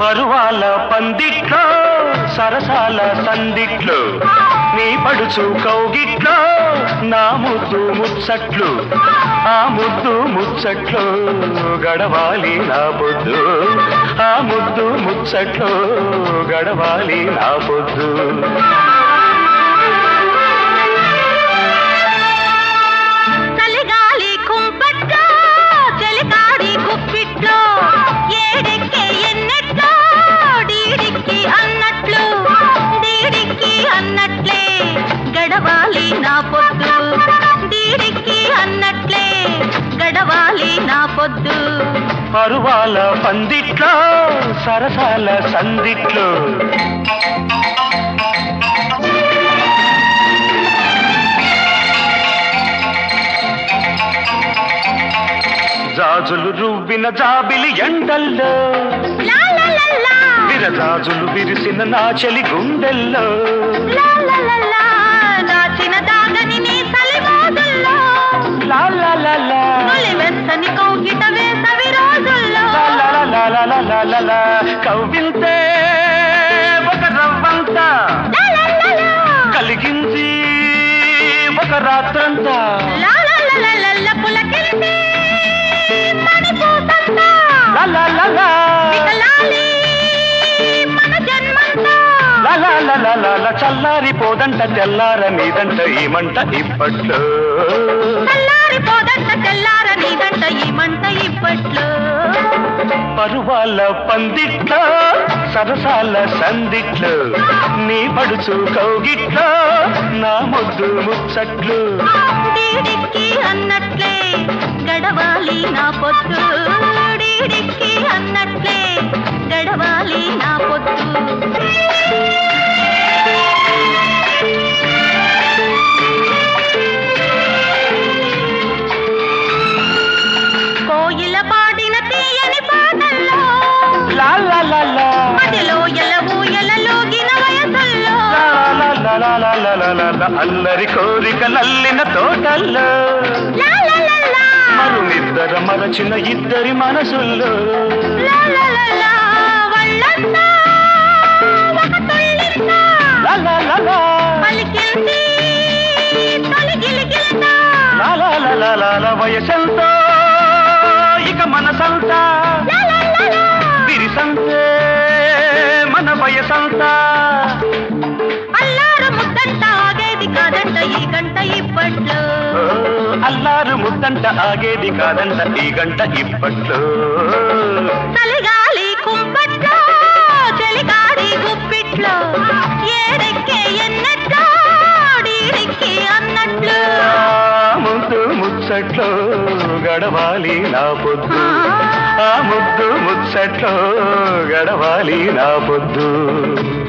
పరువాల పందిట్లో సరసాల సందిట్లో నీ పడుచు కౌగిట్లో నా ముద్దు ముచ్చట్లు ఆ ముద్దు ముచ్చట్లు గడవాలి నా పొద్దు ఆ ముద్దు ముచ్చట్లు గడవాలి నా పొద్దు చలిగాలి కుంపట్లో చలికాడి కుప్పిట్లో ఏడెక్కే ఎన్నెట్లో డీడిక్కి అన్నట్లు డీడిక్కి అన్నట్లే గడవాలి నా పొద్దు డీడిక్కి అన్నట్లే గడవాలి నా పొద్దు పరువాల పందిట్లో సరసాల సందిట్లో జాజులు రువ్విన జాబిలి ఎండల్లో లా లా లా లా. విరజాజులు విరిసిన నా చెలి గుండెల్లో లా లా లా లా. దాచిన దాగని నీ సలిమోదుల్లో లా లా లా లా. తొలి వెచ్చని కౌగిట వేసవి రోజుల్లో లా లా లా లా లా లా లా లా. కవ్వింతే ఒక రవ్వంతా లా లా లా లా. కలిగింది ఒక రాత్రంతా లా లా లా లా లా లా పులకింది మణిపూసంతా. లా లా లా లా. వికలాలి మన జన్మంతా. లా లా లా లా లా లా. చల్లారిపోదంట తెల్లార నీదంట ఈ మంట ఇప్పట్లో చల్లారిపోదంట తెల్లార నీదంట ఈ మంట ఇప్పట్లో పరువాల పందిట్లో సరసాల సందిట్లో నీ పడుచు కౌగిట్లో నా ముద్దు ముచ్చట్లు డీడిక్కి అన్నట్లే గడవాలి నా పొద్దు డీడిక్కి అన్నట్లే గడవాలి నా పొద్దు కోయిల పాడిన తీయని పాటల్లో లా లా లా లా. మదిలో ఎల ఊయలలోగిన వయసుల్లో లా లా లా లా లా లా లా లా లా. అల్లరి కోరిక నల్లిన తోటల్లో లా లా లా లా. మరునిద్దర మరచిన ఇద్దరి మనసుల్లో లా లా లా లా. వాళ్ళంతా ఒక తొల్లింతా. లా లా లా లా. పలికింది తొలి గిలిగిలిత. లా లా లా లా లా లా. వయసంతో ఇక మనసంతా లా లా లా లా. విరిసంతే మన వయసంతా అల్లారు ముద్దంట ఆగేది కాదంట ఈ గంట ఇప్పట్లో ఓ, అల్లారు ముద్దంట ఆగేది కాదంట ఈ గంట ఇప్పట్లో చలిగాలి కుంపట్లో చలిగాడి గుప్పిట్లో ఏడెక్కే ఎన్నట్లో డీడిక్కి అన్నట్లు ఆ ముద్దు ముచ్చట్లో గడవాలి నా పొద్దు ఆ ముద్దు ముచ్చట్లో గడవాలి నా పొద్దు